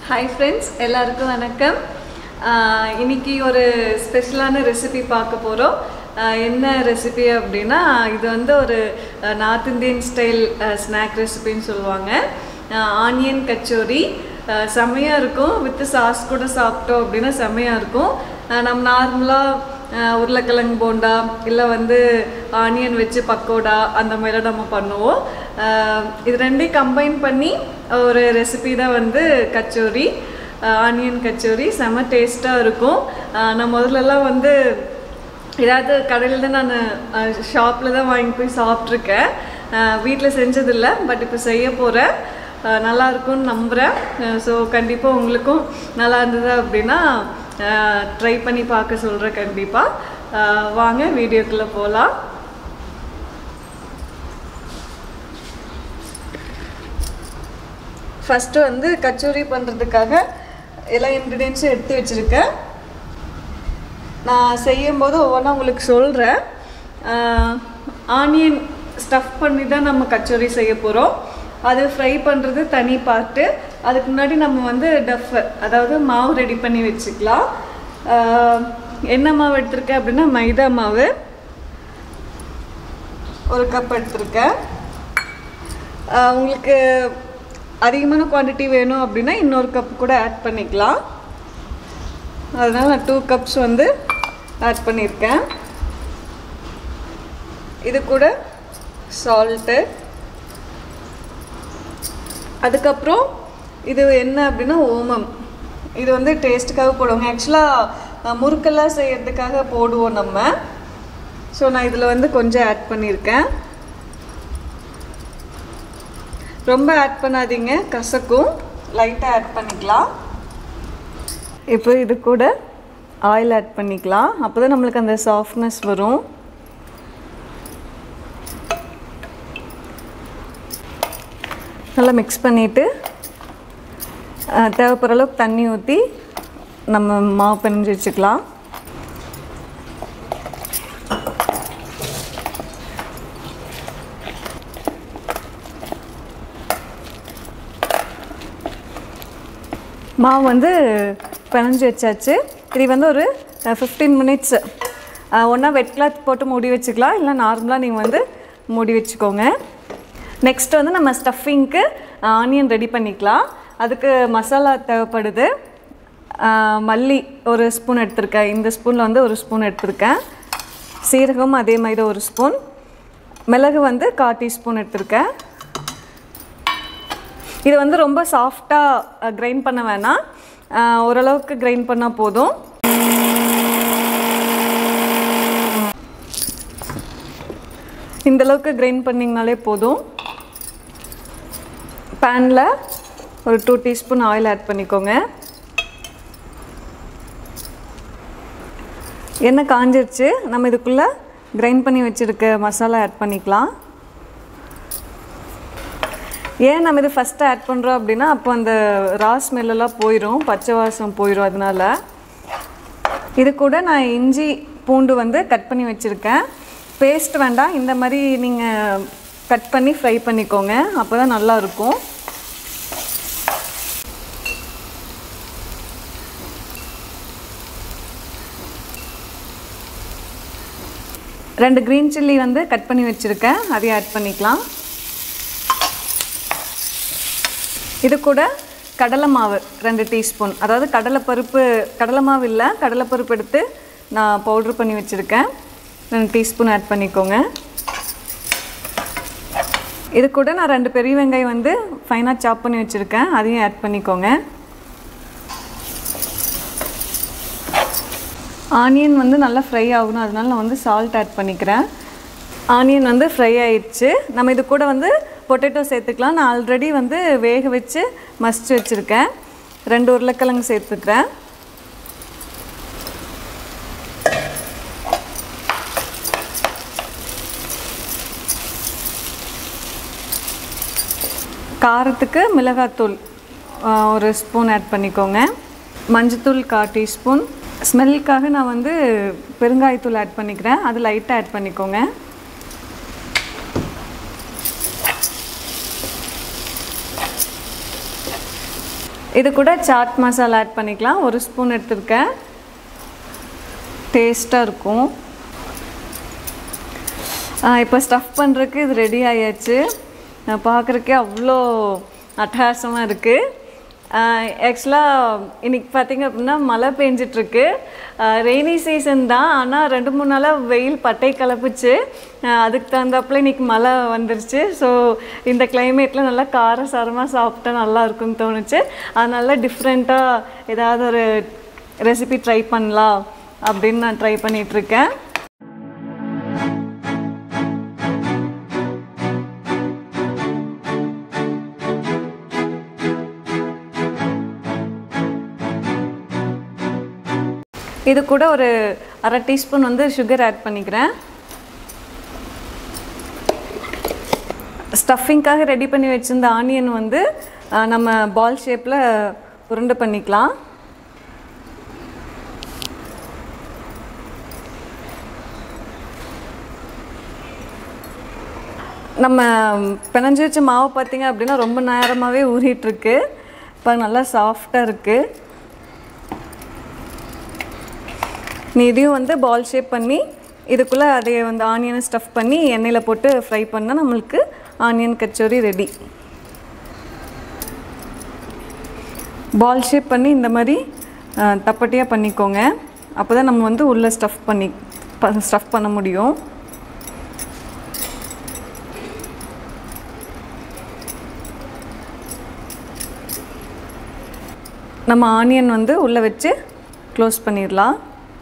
Hi friends எல்லாருக்கும் வணக்கம் ஆஹ் இன்னைக்கு ஒரு ஸ்பெஷலான ரெசிபி பார்க்க போகிறோம் என்ன ரெசிபி அப்படின்னா இது வந்து ஒரு நார்த் இந்தியன் ஸ்டைல் ஸ்நாக் ரெசிபின்னு சொல்லுவாங்க ஆனியன் கச்சோரி ஆஹ் செம்மையாக இருக்கும் வித் சாஸ் கூட சாப்பிட்டோம் அப்படின்னா செம்மையாக இருக்கும் ஆஹ் நம்ம நார்மலாக உருளைக்கிழங்கு போண்டா இல்லை வந்து ஆனியன் வச்சு பக்கோடா அந்த மாதிரிலாம் நம்ம பண்ணுவோம் ஆஹ் இது ரெண்டையும் கம்பைன் பண்ணி ஒரு ரெசிபி தான் வந்து கச்சோரி ஆனியன் கச்சோரி செம்ம டேஸ்ட்டாக இருக்கும் ஆஹ் நான் முதல்லலாம் வந்து ஏதாவது கடையில் தான் நான் ஷாப்பில் தான் வாங்கி போய் சாப்பிட்ருக்கேன் வீட்டில் செஞ்சதில்லை பட் இப்போ செய்ய போகிறேன் நல்லா இருக்கும்னு நம்புகிறேன் ஸோ கண்டிப்பாக உங்களுக்கும் நல்லா இருந்தது அப்படின்னா ட்ரை பண்ணி பார்க்க சொல்கிறேன் கண்டிப்பாக வாங்க வீடியோக்குள்ளே போகலாம் ஃபஸ்ட்டு வந்து கச்சோரி பண்ணுறதுக்காக எல்லா இன்க்ரீடியன்ஸும் எடுத்து வச்சுருக்கேன் நான் செய்யும்போது ஒவ்வொன்றா உங்களுக்கு சொல்கிறேன் ஆனியன் ஸ்டஃப் பண்ணி தான் நம்ம கச்சோரி செய்ய போகிறோம் அது ஃப்ரை பண்ணுறது தனி பார்ட்டு அதுக்கு முன்னாடி நம்ம வந்து டஃப் அதாவது மாவு ரெடி பண்ணி வச்சுக்கலாம் ஆஹ் என்ன மாவு எடுத்திருக்கேன் அப்படின்னா மைதா மாவு ஒரு கப் எடுத்திருக்கேன் ஆஹ் உங்களுக்கு அதிகமான குவான்டிட்டி வேணும் அப்படின்னா இன்னொரு கப் கூட ஆட் பண்ணிக்கலாம் அதனால் நான் டூ கப்ஸ் வந்து ஆட் பண்ணியிருக்கேன் இது கூட சால்ட்டு அதுக்கப்புறம் இது என்ன அப்படின்னா ஓமம் இது வந்து டேஸ்ட்டுக்காக போடுவாங்க ஆக்சுவலாக முறுக்கெல்லாம் செய்யறதுக்காக போடுவோம் நம்ம ஸோ நான் இதில் வந்து கொஞ்சம் ஆட் பண்ணியிருக்கேன் ரொம்ப ஆட் பண்ணாதீங்க கசக்கும் லைட்டாக ஆட் பண்ணிக்கலாம் இப்போ இது கூட ஆயில் ஆட் பண்ணிக்கலாம் அப்போ தான் நம்மளுக்கு அந்த சாஃப்ட்னஸ் வரும் நல்லா மிக்ஸ் பண்ணிவிட்டு தேவைப்படுற அளவுக்கு தண்ணி ஊற்றி நம்ம மாவு பிணைஞ்சு வச்சுக்கலாம் மாவு வந்து பிணைஞ்சு வச்சாச்சு இது வந்து ஒரு ஃபிஃப்டீன் மினிட்ஸு ஒன்றா வெட் கிளாத் போட்டு மூடி வச்சுக்கலாம் இல்லை நார்மலாக நீங்கள் வந்து மூடி வச்சுக்கோங்க நெக்ஸ்ட் வந்து நம்ம ஸ்டஃபிங்க்கு ஆனியன் ரெடி பண்ணிக்கலாம் அதுக்கு மசாலா தேவைப்படுது மல்லி ஒரு ஸ்பூன் எடுத்திருக்கேன் இந்த ஸ்பூனில் வந்து ஒரு ஸ்பூன் எடுத்திருக்கேன் சீரகம் அதே மாதிரி ஒரு ஸ்பூன் மிளகு வந்து கால் டீஸ்பூன் எடுத்திருக்கேன் இது வந்து ரொம்ப சாஃப்டாக கிரைண்ட் பண்ண வேணாம் ஓரளவுக்கு கிரைண்ட் பண்ணால் போதும் இந்த அளவுக்கு கிரைண்ட் பண்ணிங்கனாலே போதும் பேனில் ஒரு டூ டீஸ்பூன் ஆயில் ஆட் பண்ணிக்கோங்க எண்ணெய் காஞ்சிருச்சு நம்ம இதுக்குள்ளே கிரைண்ட் பண்ணி வச்சுருக்க மசாலா ஆட் பண்ணிக்கலாம் ஏன் நம்ம இது ஃபஸ்ட்டு ஆட் பண்ணுறோம் அப்படின்னா அப்போ அந்த ரா ஸ்மெல்லாம் போயிடும் பச்சை வாசம் போயிடும் அதனால இது கூட நான் இஞ்சி பூண்டு வந்து கட் பண்ணி வச்சுருக்கேன் பேஸ்ட் வேண்டாம் இந்த மாதிரி நீங்கள் கட் பண்ணி ஃப்ரை பண்ணிக்கோங்க அப்போ தான் நல்லாயிருக்கும் ரெண்டு க்ரீன் சில்லி வந்து கட் பண்ணி வச்சுருக்கேன் அதையும் ஆட் பண்ணிக்கலாம் இது கூட கடலை மாவு ரெண்டு டீஸ்பூன் அதாவது கடலைப்பருப்பு கடலை மாவு இல்லை கடலைப்பருப்பு எடுத்து நான் பவுட்ரு பண்ணி வச்சுருக்கேன் ரெண்டு டீஸ்பூன் ஆட் பண்ணிக்கோங்க இது கூட நான் ரெண்டு பெரிய வெங்காயம் வந்து ஃபைனாக சாப் பண்ணி வச்சுருக்கேன் அதையும் ஆட் பண்ணிக்கோங்க ஆனியன் வந்து நல்லா ஃப்ரை ஆகணும் அதனால நான் வந்து சால்ட் ஆட் பண்ணிக்கிறேன் ஆனியன் வந்து ஃப்ரை ஆயிடுச்சு நம்ம இது கூட வந்து பொட்டேட்டோ சேர்த்துக்கலாம் நான் ஆல்ரெடி வந்து வேக வச்சு மசிச்சு வச்சுருக்கேன் ரெண்டு உருளைக்கிழங்கு சேர்த்துக்கிறேன் காரத்துக்கு மிளகாத்தூள் ஒரு ஸ்பூன் ஆட் பண்ணிக்கோங்க மஞ்சத்தூள் கால் டீஸ்பூன் ஸ்மெல்லுக்காக நான் வந்து பெருங்காயத்தூள் ஆட் பண்ணிக்கிறேன் அது லைட்டாக ஆட் பண்ணிக்கோங்க இது கூட சாட் மசாலா ஆட் பண்ணிக்கலாம் ஒரு ஸ்பூன் எடுத்திருக்கேன் டேஸ்ட்டாக இருக்கும் இப்போ ஸ்டஃப் பண்ணுறதுக்கு இது ரெடி ஆயாச்சு பார்க்குறக்கே அவ்வளோ அட்டகாசமாக இருக்குது ஆக்சுவலாக இன்னைக்கு பார்த்தீங்க அப்படின்னா மழை பெஞ்சிட்ருக்கு ரெய்னி சீசன் தான் ஆனால் ரெண்டு மூணு நாளாக வெயில் பட்டை கலப்புச்சு அஹ் அதுக்கு தகுந்தாப்புல இன்னைக்கு மழை வந்துருச்சு ஸோ இந்த கிளைமேட்டில் நல்லா காரசாரமாக சாப்பிட்டா நல்லா இருக்கும்னு தோணுச்சு அதனால டிஃப்ரெண்ட்டாக ஏதாவது ஒரு ரெசிபி ட்ரை பண்ணலாம் அப்படின்னு நான் ட்ரை பண்ணிகிட்ருக்கேன் இது கூட ஒரு அரை டீஸ்பூன் வந்து சுகர் ஆட் பண்ணிக்கிறேன் ஸ்டஃபிங்காக ரெடி பண்ணி வச்சிருந்த ஆனியன் வந்து அஹ், நம்ம பால் ஷேப்பில் உருண்டை பண்ணிக்கலாம் நம்ம பிணைஞ்சு வச்ச மாவு பார்த்தீங்க அப்படின்னா ரொம்ப நேரமாகவே ஊறிட்டுருக்கு இப்போ நல்லா சாஃப்டாக இருக்குது நீ இதையும் வந்து பால் ஷேப் பண்ணி இதுக்குள்ளே அதை வந்து ஆனியனை ஸ்டஃப் பண்ணி எண்ணெயில் போட்டு ஃப்ரை பண்ணால் நம்மளுக்கு onion kachori ready ball shape பண்ணி இந்த மாதிரி அஹ், தப்பட்டியாக பண்ணிக்கோங்க அப்போ தான் நம்ம வந்து உள்ளே ஸ்டஃப் பண்ணி ஸ்டஃப் பண்ண முடியும் நம்ம ஆனியன் வந்து உள்ளே வச்சு க்ளோஸ் பண்ணிடலாம்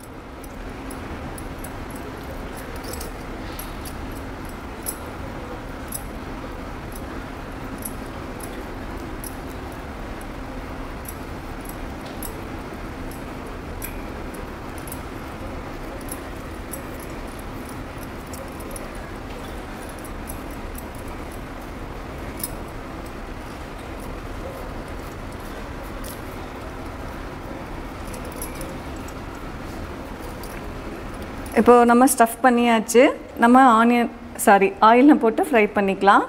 இப்போ நம்ம ஸ்டஃப் பண்ணியாச்சு நம்ம ஆனியன் சாரி ஆயிலில் போட்டு ஃப்ரை பண்ணிக்கலாம்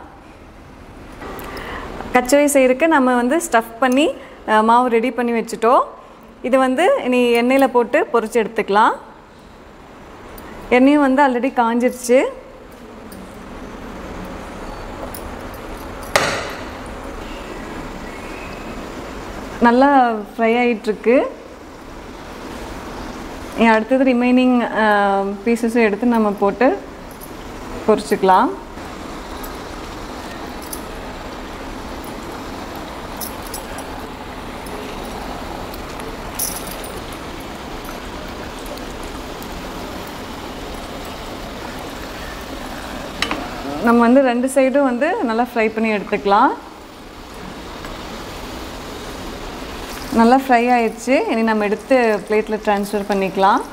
கச்சோரி செய்கிறதுக்கு நம்ம வந்து ஸ்டஃப் பண்ணி அஹ், மாவு ரெடி பண்ணி வச்சுட்டோம் இது வந்து இனி எண்ணெயில் போட்டு பொரிச்சு எடுத்துக்கலாம் எண்ணெயும் வந்து ஆல்ரெடி காஞ்சிருச்சு நல்லா ஃப்ரை ஆகிட்டுருக்கு என் அடுத்தது ரிமைனிங் பீசஸும் எடுத்து நம்ம போட்டு பொரிச்சுக்கலாம் நம்ம வந்து ரெண்டு சைடும் வந்து நல்லா ஃப்ரை பண்ணி எடுத்துக்கலாம் நல்லா ஃப்ரை ஆயிடுச்சு இனி நம்ம எடுத்து பிளேட்டில் ட்ரான்ஸ்ஃபர் பண்ணிக்கலாம்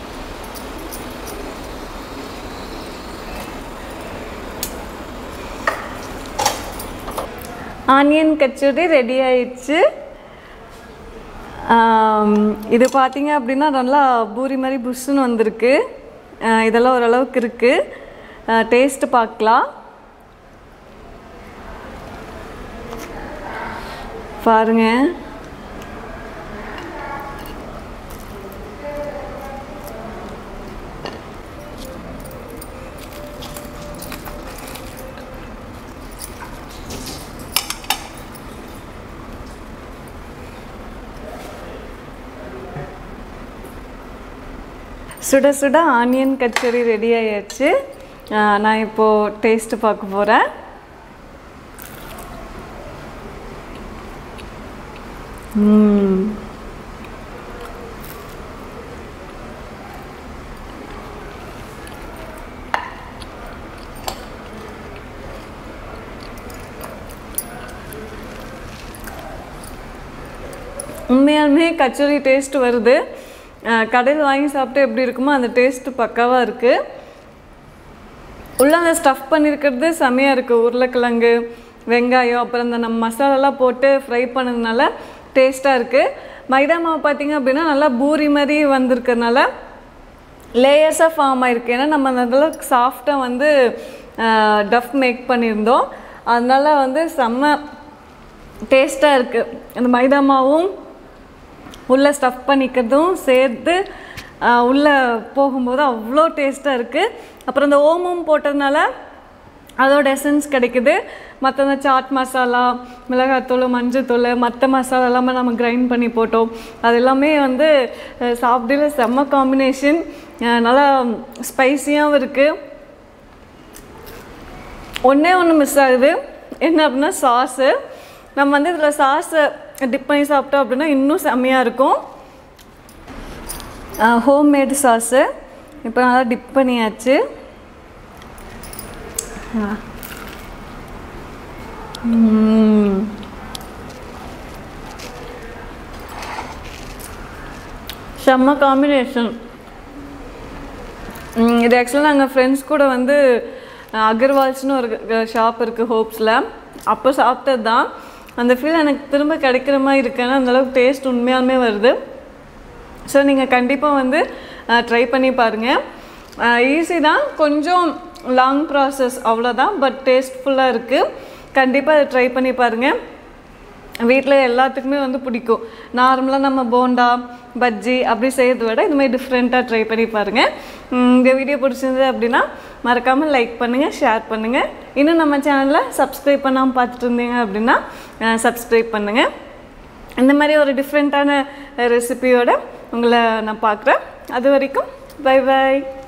ஆனியன் கச்சோரி ரெடி ஆயிடுச்சு ஆம், இது பார்த்தீங்க அப்படின்னா நல்லா பூரி மாதிரி புஷ்ஷுன்னு வந்திருக்கு ஆ, இதெல்லாம் ஓரளவுக்கு இருக்குது டேஸ்ட்டு பார்க்கலாம் பாருங்கள் சுட சுட ஆனியன் கச்சோரி ரெடி ஆயாச்சு ஆஹ் நான் இப்போது டேஸ்ட்டு பார்க்க போகிறேன் உண்மையாலுமே கச்சோரி டேஸ்ட் வருது அஹ் கடையில் வாங்கி சாப்பிட்டு எப்படி இருக்குமோ அந்த டேஸ்ட்டு பக்காவாக இருக்குது உள்ள அந்த ஸ்டஃப் பண்ணியிருக்கிறது செமையாக இருக்குது உருளைக்கிழங்கு வெங்காயம் அப்புறம் இந்த நம்ம மசாலாலாம் போட்டு ஃப்ரை பண்ணதுனால டேஸ்ட்டாக இருக்குது மைதா மாவு பார்த்தீங்க அப்படின்னா நல்லா பூரி மாதிரி வந்திருக்கறனால லேயர்ஸாக ஃபார்ம் ஆயிருக்கு ஏன்னா நம்ம அந்த அளவுக்கு சாஃப்டாக வந்து டஃப் மேக் பண்ணியிருந்தோம் அதனால வந்து செம்ம டேஸ்ட்டாக இருக்குது அந்த மைதா மாவும் உள்ளே ஸ்டஃப் பண்ணிக்கிறதும் சேர்த்து உள்ளே போகும்போது அவ்வளோ டேஸ்ட்டாக இருக்குது அப்புறம் இந்த ஓமம் போட்டதுனால அதோட எசன்ஸ் கிடைக்குது மற்ற இந்த சாட் மசாலா மிளகாத்தூள் மஞ்சத்தூள் மற்ற மசாலா எல்லாமே நம்ம கிரைண்ட் பண்ணி போட்டோம் அது எல்லாமே வந்து அஹ், சாப்பிடையில செம்ம காம்பினேஷன் நல்லா ஸ்பைசியாகவும் இருக்குது ஒன்றே ஒன்று மிஸ் ஆகுது என்ன அப்படின்னா சாஸு நம்ம வந்து இதில் சாஸை டிப் பண்ணி சாப்பிட்டோம் அப்படின்னா இன்னும் செம்மையாக இருக்கும் ஹோம்மேடு சாஸு இப்போ நல்லா டிப் பண்ணியாச்சு ஆ. ம். செம்ம காம்பினேஷன் ம், இது ஆக்சுவலாக நாங்கள் ஃப்ரெண்ட்ஸ் கூட வந்து அஹ், அகர்வால்ஸ்னு ஒரு ஷாப் இருக்குது ஹோப்ஸில் அப்போ சாப்பிட்டது தான் அந்த ஃபீல் எனக்கு திரும்ப கிடைக்கிற மாதிரி இருக்குன்னா அந்தளவுக்கு டேஸ்ட் உண்மையாலுமே வருது ஸோ நீங்கள் கண்டிப்பாக வந்து ட்ரை பண்ணி பாருங்கள் ஈஸி தான் கொஞ்சம் லாங் ப்ராசஸ் அவ்வளோதான் பட் டேஸ்ட்ஃபுல்லாக இருக்குது கண்டிப்பாக அதை ட்ரை பண்ணி பாருங்கள் வீட்டில் எல்லாத்துக்குமே வந்து பிடிக்கும் நார்மலாக நம்ம போண்டா பஜ்ஜி அப்படி செய்யறதை விட இது மாதிரி டிஃப்ரெண்ட்டாக ட்ரை பண்ணி பாருங்கள் உம், இந்த வீடியோ பிடிச்சிருந்தது அப்படின்னா மறக்காமல் லைக் பண்ணுங்கள் ஷேர் பண்ணுங்கள் இன்னும் நம்ம சேனலில் சப்ஸ்கிரைப் பண்ணாமல் பார்த்துட்டு இருந்தீங்க அப்படின்னா சப்ஸ்கிரைப் பண்ணுங்கள் இந்த மாதிரி ஒரு டிஃப்ரெண்ட்டான ரெசிபியோட உங்களை நான் பார்க்குறேன் அது வரைக்கும் பை பை